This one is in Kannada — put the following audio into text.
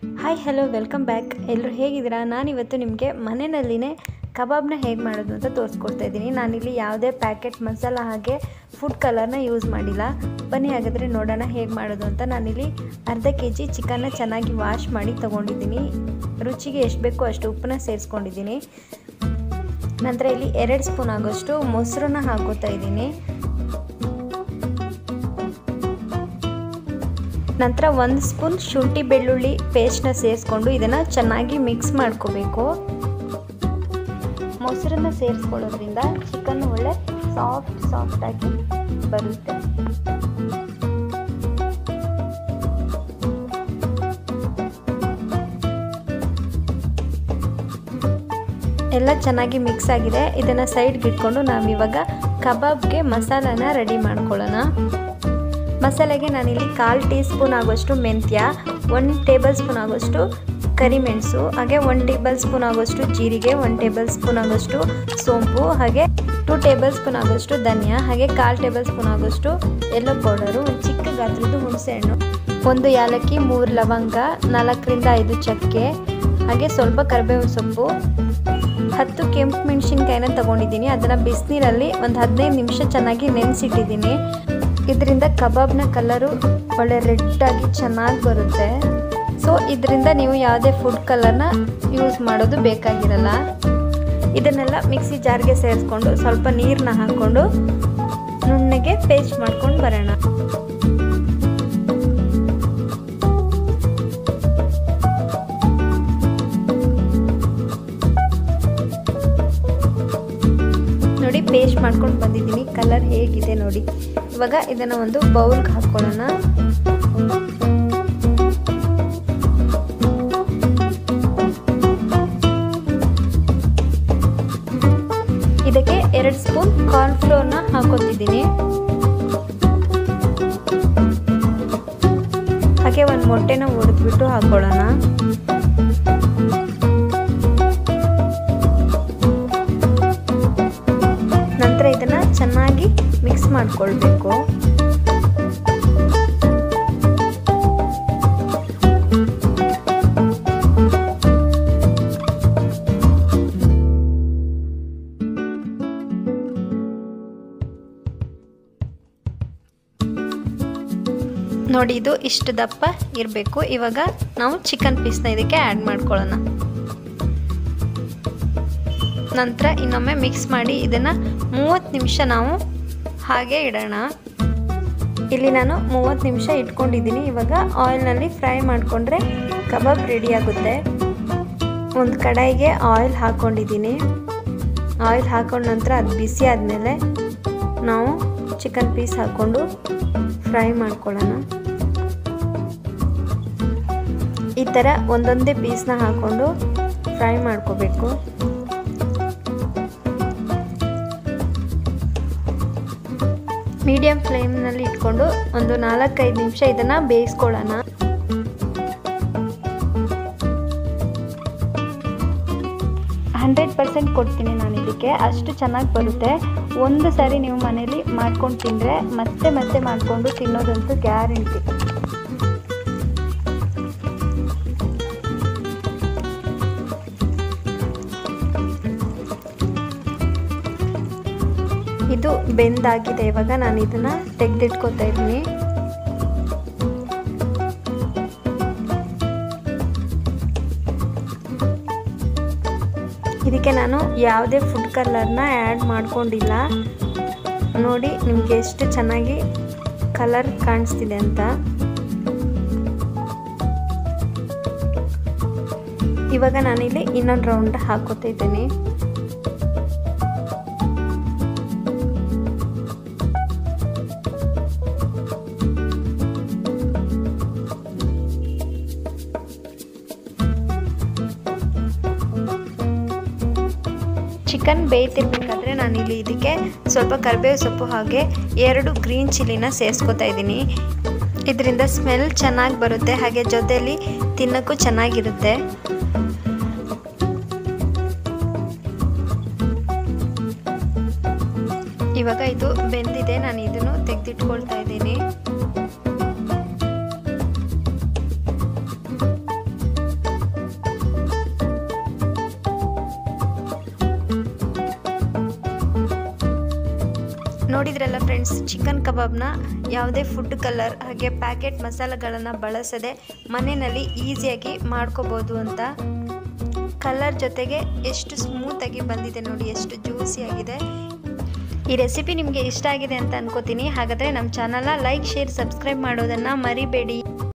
ಹಾಯ್ ಹಲೋ ವೆಲ್ಕಮ್ ಬ್ಯಾಕ್ ಎಲ್ಲರೂ ಹೇಗಿದ್ದೀರಾ ನಾನಿವತ್ತು ನಿಮಗೆ ಮನೆಯಲ್ಲಿನೇ ಕಬಾಬ್ನ ಹೇಗೆ ಮಾಡೋದು ಅಂತ ತೋರಿಸ್ಕೊಡ್ತಾ ಇದ್ದೀನಿ ನಾನಿಲ್ಲಿ ಯಾವುದೇ ಪ್ಯಾಕೆಟ್ ಮಸಾಲ ಹಾಗೆ ಫುಡ್ ಕಲರ್ನ ಯೂಸ್ ಮಾಡಿಲ್ಲ ಬನ್ನಿ ಹಾಗಾದರೆ ನೋಡೋಣ ಹೇಗೆ ಮಾಡೋದು ಅಂತ ನಾನಿಲ್ಲಿ ಅರ್ಧ ಕೆ ಜಿ ಚಿಕನ್ನ ಚೆನ್ನಾಗಿ ವಾಶ್ ಮಾಡಿ ತೊಗೊಂಡಿದ್ದೀನಿ ರುಚಿಗೆ ಎಷ್ಟು ಬೇಕೋ ಅಷ್ಟು ಉಪ್ಪನ್ನ ಸೇರಿಸ್ಕೊಂಡಿದ್ದೀನಿ ನಂತರ ಇಲ್ಲಿ ಎರಡು ಸ್ಪೂನ್ ಆಗೋಷ್ಟು ಮೊಸರನ್ನ ಹಾಕೋತಾ ಇದ್ದೀನಿ ನಂತರ ಒಂದು ಸ್ಪೂನ್ ಶುಂಠಿ ಬೆಳ್ಳುಳ್ಳಿ ಪೇಸ್ಟ್ನ ಸೇರಿಸ್ಕೊಂಡು ಇದನ್ನು ಚೆನ್ನಾಗಿ ಮಿಕ್ಸ್ ಮಾಡ್ಕೋಬೇಕು ಮೊಸರನ್ನ ಸೇರಿಸ್ಕೊಳ್ಳೋದ್ರಿಂದ ಚಿಕನ್ ಒಳ್ಳೆ ಸಾಫ್ಟ್ ಸಾಫ್ಟಾಗಿ ಬರುತ್ತೆ ಎಲ್ಲ ಚೆನ್ನಾಗಿ ಮಿಕ್ಸ್ ಆಗಿದೆ ಇದನ್ನು ಸೈಡ್ಗೆ ಇಟ್ಕೊಂಡು ನಾವಿವಾಗ ಕಬಾಬ್ಗೆ ಮಸಾಲಾನ ರೆಡಿ ಮಾಡ್ಕೊಳ್ಳೋಣ ಮಸಾಲೆಗೆ ನಾನಿಲ್ಲಿ ಕಾಲು ಟೀ ಸ್ಪೂನ್ ಆಗೋಷ್ಟು ಮೆಂತ್ಯ ಒನ್ ಟೇಬಲ್ ಸ್ಪೂನ್ ಆಗೋಷ್ಟು ಕರಿಮೆಣಸು ಹಾಗೆ ಒನ್ ಟೇಬಲ್ ಸ್ಪೂನ್ ಆಗೋಷ್ಟು ಜೀರಿಗೆ ಒನ್ ಟೇಬಲ್ ಸ್ಪೂನ್ ಆಗೋಷ್ಟು ಸೋಂಪು ಹಾಗೆ ಟೂ ಟೇಬಲ್ ಸ್ಪೂನ್ ಆಗೋಷ್ಟು ಧನಿಯಾ ಹಾಗೆ ಕಾಲು ಟೇಬಲ್ ಸ್ಪೂನ್ ಆಗೋಷ್ಟು ಎಲ್ಲೋ ಪೌಡರು ಒಂದು ಚಿಕ್ಕ ಗಾತ್ರದ್ದು ಹುಣಸೆಹಣ್ಣು ಒಂದು ಯಾಲಕ್ಕಿ ಮೂರು ಲವಂಗ ನಾಲ್ಕರಿಂದ ಐದು ಚಕ್ಕೆ ಹಾಗೆ ಸ್ವಲ್ಪ ಕರಿಬೇವು ಸೊಪ್ಪು ಹತ್ತು ಕೆಂಪು ಮೆಣಸಿನ್ಕಾಯಿನ ತೊಗೊಂಡಿದ್ದೀನಿ ಅದನ್ನು ಬಿಸಿನೀರಲ್ಲಿ ಒಂದು ಹದಿನೈದು ನಿಮಿಷ ಚೆನ್ನಾಗಿ ನೆನೆಸಿಟ್ಟಿದ್ದೀನಿ ಇದರಿಂದ ಕಬಾಬ್ನ ಕಲರು ಒಳ್ಳೆ ರೆಡ್ಡಾಗಿ ಚೆನ್ನಾಗಿ ಬರುತ್ತೆ ಸೊ ಇದರಿಂದ ನೀವು ಯಾವುದೇ ಫುಡ್ ಕಲರ್ನ ಯೂಸ್ ಮಾಡೋದು ಬೇಕಾಗಿರಲ್ಲ ಇದನ್ನೆಲ್ಲ ಮಿಕ್ಸಿ ಜಾರ್ಗೆ ಸೇರಿಸ್ಕೊಂಡು ಸ್ವಲ್ಪ ನೀರನ್ನ ಹಾಕ್ಕೊಂಡು ನುಣ್ಣಗೆ ಪೇಸ್ಟ್ ಮಾಡ್ಕೊಂಡು ಬರೋಣ ನೋಡಿ ಪೇಸ್ಟ್ ಮಾಡ್ಕೊಂಡು ಬಂದಿದ್ದೀನಿ ಕಲರ್ ಹೇಗಿದೆ ನೋಡಿ ಇವಾಗ ಇದನ್ನು ಒಂದು ಬೌಲ್ಗೆ ಹಾಕ್ಕೊಳ್ಳೋಣ ಇದಕ್ಕೆ ಎರಡು ಸ್ಪೂನ್ ಕಾರ್ನ್ಫ್ಲೋರ್ನ ಹಾಕೋತಿದ್ದೀನಿ ಹಾಗೆ ಒಂದು ಮೊಟ್ಟೆನ ಒಡೆದ್ಬಿಟ್ಟು ಹಾಕೊಳ್ಳೋಣ ನಂತರ ಇದನ್ನು ಚೆನ್ನಾಗಿ ಮಿಕ್ಸ್ ಮಾಡಿಕೊಳ್ಬೇಕು ನೋಡಿ ಇದು ಇಷ್ಟು ದಪ್ಪ ಇರಬೇಕು ಇವಾಗ ನಾವು ಚಿಕನ್ ಪೀಸ್ನ ಇದಕ್ಕೆ ಆ್ಯಡ್ ಮಾಡ್ಕೊಳ್ಳೋಣ ನಂತರ ಇನ್ನೊಮ್ಮೆ ಮಿಕ್ಸ್ ಮಾಡಿ ಇದನ್ನು ಮೂವತ್ತು ನಿಮಿಷ ನಾವು ಹಾಗೆ ಇಡೋಣ ಇಲ್ಲಿ ನಾನು ಮೂವತ್ತು ನಿಮಿಷ ಇಟ್ಕೊಂಡಿದ್ದೀನಿ ಇವಾಗ ಆಯಿಲ್ನಲ್ಲಿ ಫ್ರೈ ಮಾಡಿಕೊಂಡ್ರೆ ಕಬಾಬ್ ರೆಡಿ ಆಗುತ್ತೆ ಒಂದು ಕಡಾಯಿಗೆ ಆಯಿಲ್ ಹಾಕ್ಕೊಂಡಿದ್ದೀನಿ ಆಯಿಲ್ ಹಾಕೊಂಡ ನಂತರ ಅದು ಬಿಸಿ ಆದಮೇಲೆ ನಾವು ಚಿಕನ್ ಪೀಸ್ ಹಾಕ್ಕೊಂಡು ಫ್ರೈ ಮಾಡ್ಕೊಳ್ಳೋಣ ಈ ಥರ ಒಂದೊಂದೇ ಪೀಸ್ನ ಹಾಕ್ಕೊಂಡು ಫ್ರೈ ಮಾಡ್ಕೋಬೇಕು ಮೀಡಿಯಂ ಫ್ಲೇಮ್ನಲ್ಲಿ ಇಟ್ಕೊಂಡು ಒಂದು ನಾಲ್ಕೈದು ನಿಮಿಷ ಇದನ್ನು ಬೇಯಿಸ್ಕೊಳ್ಳೋಣ ಹಂಡ್ರೆಡ್ ಪರ್ಸೆಂಟ್ ಕೊಡ್ತೀನಿ ನಾನು ಇದಕ್ಕೆ ಅಷ್ಟು ಚೆನ್ನಾಗಿ ಬರುತ್ತೆ ಒಂದು ಸಾರಿ ನೀವು ಮನೇಲಿ ಮಾಡ್ಕೊಂಡು ತಿಂದರೆ ಮತ್ತೆ ಮತ್ತೆ ಮಾಡಿಕೊಂಡು ತಿನ್ನೋದಂತೂ ಗ್ಯಾರಂಟಿ ಇದು ಬೆಂದಾಗಿದೆ ಇವಾಗ ನಾನು ಇದನ್ನು ತೆಗೆದಿಟ್ಕೋತಾ ಇದ್ದೀನಿ ಇದಕ್ಕೆ ನಾನು ಯಾವುದೇ ಫುಡ್ ಕಲರ್ನ ಆ್ಯಡ್ ಮಾಡ್ಕೊಂಡಿಲ್ಲ ನೋಡಿ ನಿಮಗೆ ಎಷ್ಟು ಚೆನ್ನಾಗಿ ಕಲರ್ ಕಾಣಿಸ್ತಿದೆ ಅಂತ ಇವಾಗ ನಾನಿಲ್ಲಿ ಇನ್ನೊಂದು ರೌಂಡ್ ಹಾಕೋತಾ ಇದ್ದೀನಿ ಚಿಕನ್ ಬೇಯ್ತಿರ್ಬೇಕಾದ್ರೆ ನಾನಿಲ್ಲಿ ಇದಕ್ಕೆ ಸ್ವಲ್ಪ ಕರಿಬೇವು ಸೊಪ್ಪು ಹಾಗೆ ಎರಡು ಗ್ರೀನ್ ಚಿಲ್ಲಿನ ಸೇರಿಸ್ಕೊತಾ ಇದ್ದೀನಿ ಇದರಿಂದ ಸ್ಮೆಲ್ ಚೆನ್ನಾಗಿ ಬರುತ್ತೆ ಹಾಗೆ ಜೊತೆಯಲ್ಲಿ ತಿನ್ನೋಕ್ಕೂ ಚೆನ್ನಾಗಿರುತ್ತೆ ಇವಾಗ ಇದು ಬೆಂದಿದೆ ನಾನು ಇದನ್ನು ತೆಗೆದಿಟ್ಕೊಳ್ತಾ ಇದ್ದೀನಿ ನೋಡಿದ್ರಲ್ಲ ಫ್ರೆಂಡ್ಸ್ ಚಿಕನ್ ಕಬಾಬ್ನ ಯಾವುದೇ ಫುಡ್ ಕಲರ್ ಹಾಗೆ ಪ್ಯಾಕೆಟ್ ಮಸಾಲೆಗಳನ್ನು ಬಳಸದೆ ಮನೆಯಲ್ಲಿ ಈಸಿಯಾಗಿ ಮಾಡ್ಕೋಬೋದು ಅಂತ ಕಲರ್ ಜೊತೆಗೆ ಎಷ್ಟು ಸ್ಮೂತಾಗಿ ಬಂದಿದೆ ನೋಡಿ ಎಷ್ಟು ಜ್ಯೂಸಿ ಆಗಿದೆ ಈ ರೆಸಿಪಿ ನಿಮಗೆ ಇಷ್ಟ ಆಗಿದೆ ಅಂತ ಅನ್ಕೋತೀನಿ ಹಾಗಾದರೆ ನಮ್ಮ ಚಾನಲ್ನ ಲೈಕ್ ಶೇರ್ ಸಬ್ಸ್ಕ್ರೈಬ್ ಮಾಡೋದನ್ನು ಮರಿಬೇಡಿ